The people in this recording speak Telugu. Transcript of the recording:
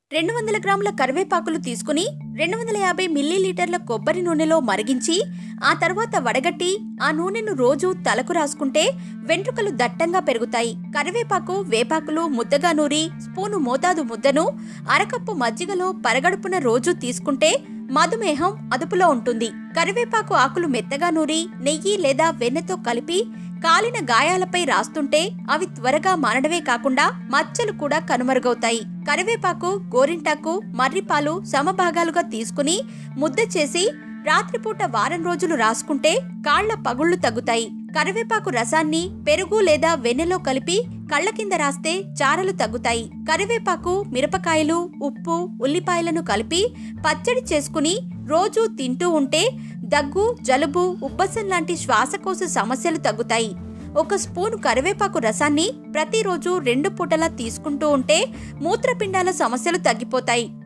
రెండు వందల గ్రాముల కరివేపాకులు తీసుకుని రెండు వందల యాభై మిల్లీలీటర్ల కొబ్బరి నూనెలో మరిగించి ఆ తర్వాత వడగట్టి ఆ నూనెను రోజు తలకు రాసుకుంటే వెంట్రుకలు దట్టంగా పెరుగుతాయి కరివేపాకు వేపాకులు ముద్దగా నూరి స్పూను మోతాదు ముద్దను అరకప్పు మజ్జిగలో పరగడుపున రోజు తీసుకుంటే మధుమేహం అదుపులో ఉంటుంది కరివేపాకు ఆకులు మెత్తగా నూరి నెయ్యి లేదా వెన్నెతో కలిపి కాలిన గాయాలపై రాస్తుంటే అవి త్వరగా మానడమే కాకుండా మచ్చలు కూడా కనుమరుగవుతాయి కరివేపాకు గోరింటాకు మర్రిపాలు సమభాగాలుగా తీసుకుని ముద్ద చేసి రాత్రిపూట వారం రోజులు రాసుకుంటే కాళ్ల పగుళ్లు తగ్గుతాయి కరివేపాకు రసాన్ని పెరుగు లేదా వెన్నెలో కలిపి కళ్ళ కింద రాస్తే చారలు తగ్గుతాయి కరివేపాకు మిరపకాయలు ఉప్పు ఉల్లిపాయలను కలిపి పచ్చడి చేసుకుని రోజూ తింటూ ఉంటే దగ్గు జలుబు ఉబ్బసం లాంటి శ్వాసకోశ సమస్యలు తగ్గుతాయి ఒక స్పూను కరివేపాకు రసాన్ని ప్రతిరోజు రెండు పూటలా తీసుకుంటూ ఉంటే మూత్రపిండాల సమస్యలు తగ్గిపోతాయి